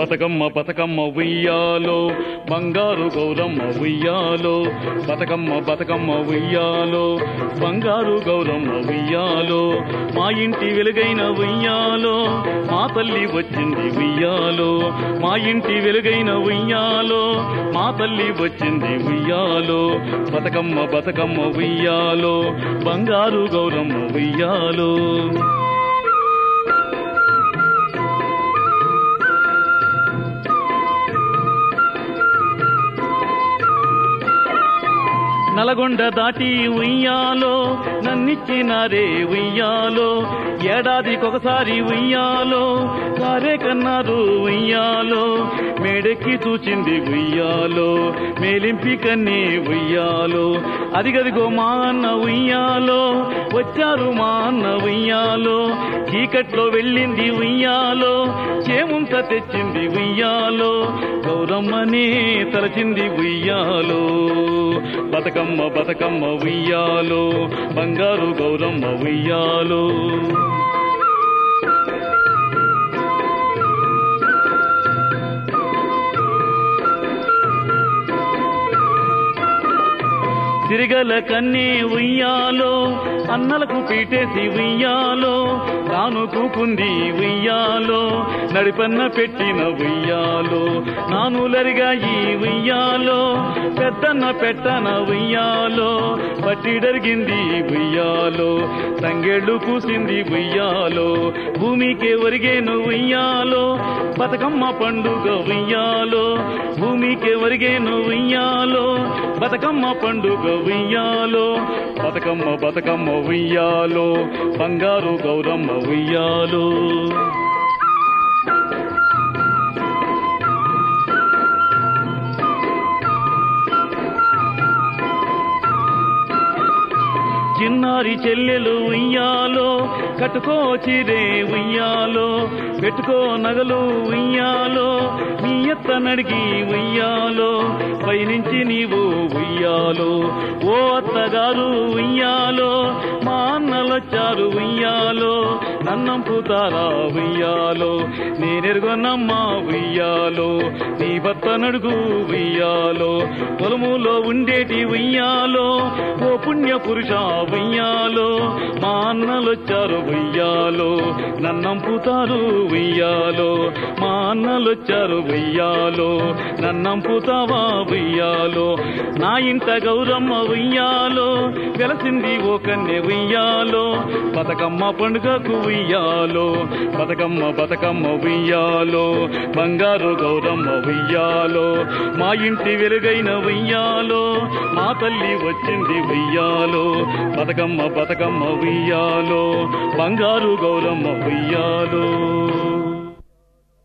బతకమ్మ బతకమ్మ ఉయ్యాలో బంగారు గౌరమ్మ ఉయ్యాలో బతకమ్మ బతకమ్మ ఉయ్యాలో బంగారు గౌరమ్మ ఉయ్యాలో మా ఇంటి వెలుగైన ఉయ్యాలో మా తల్లి వచ్చింది ఉయ్యాలో మా ఇంటి వెలుగైన ఉయ్యాలో మా తల్లి వచ్చింది ఉయ్యాలో బతకమ్మ బతకమ్మ ఉయ్యాలో బంగారు గౌరమ్మ ఉయ్యాలో నలగొండ దాటి ఉయ్యాలో నన్నిచ్చినారే ఉయ్యాలో ఏడాదికొకసారి ఉయ్యాలో కారే కన్నారు ఉయ్యాలో మేడెక్కి చూచింది ఉయ్యాలో మేలింపి కన్ని ఉయ్యాలో అదిగదిగో మా అన్న ఉయ్యాలో వచ్చారు మా అన్న ఉయ్యాలో చీకట్లో వెళ్ళింది ఉయ్యాలో చేముంత తెచ్చింది ఉయ్యాలో గౌరమ్మనే తలచింది ఉయ్యాలో బతకమ్మ బతకమ్మ ఉయ్యాలో బంగారు గౌరమ్మ ఉయ్యాలో తిరగల కన్నే ఉయ్యాలో అన్నలకు పీటేసి ఉయ్యాలో తాను కూకుంది ఉయ్యాలో నడిపన్న పెట్టిన ఉయ్యాలో నానులరిగా ఈ ఉయ్యాలో పెద్దన్న పెట్టన ఉయ్యాలో పట్టిడరిగింది ఉయ్యాలో తంగేళ్లు పూసింది ఉయ్యాలో భూమికి ఒరిగేను ఉయ్యాలో బతకమ్మ పండుగ ఉయ్యాలో భూమికి ఒరిగేను ఉయ్యాలో బతకమ్మ పండుగ ఉయ్యాలో బతకమ్మ బతకమ్మ ఉయ్యాలో బంగారు గౌరమ్మ ఉయ్యాలో చిన్నారి చెల్లెలు ఉయ్యాలో కట్టుకో చిరే ఉయ్యాలో పెట్టుకో నగలు ఉయ్యాలో నీ ఎత్త నడిగి ఉయ్యాలో పైనుంచి నీవు ఉయ్యాలో ఓ అత్తగారు ఉయ్యాలో మా అన్నలొచ్చారు ఉయ్యాలో నన్నంపుతారా ఉయ్యాలో నేనెరుగొన్నమ్మా ఉయ్యాలో నీ భర్త నడుగు ఉయ్యాలో పొలములో ఉండేటి ఉయ్యాలో ఓ పుణ్య పురుష ఉయ్యాలో మా అన్నలొచ్చారు ఉయ్యాలో నన్నంపుతారు ఉయ్యాలో మా అన్నలొచ్చారు ఉయ్యాలో నన్నంపుతావా ఉయ్యాలో నా ఇంట గౌరమ్మ ఉయ్యాలో వెలసింది ఓ కన్నె ఉయ్యాలో బతకమ్మ పండుగకు ఉయ్యాలో బతకమ్మ బతకమ్మ ఉయ్యాలో బంగారు గౌరమ్మ ఉయ్యాలో మా ఇంటి వెలుగైన ఉయ్యాలో మా తల్లి వచ్చింది ఉయ్యాలో బతకమ్మ బతకమ్మ ఉయ్యాలో బంగారు గౌరమ్మ ఉయ్యాలో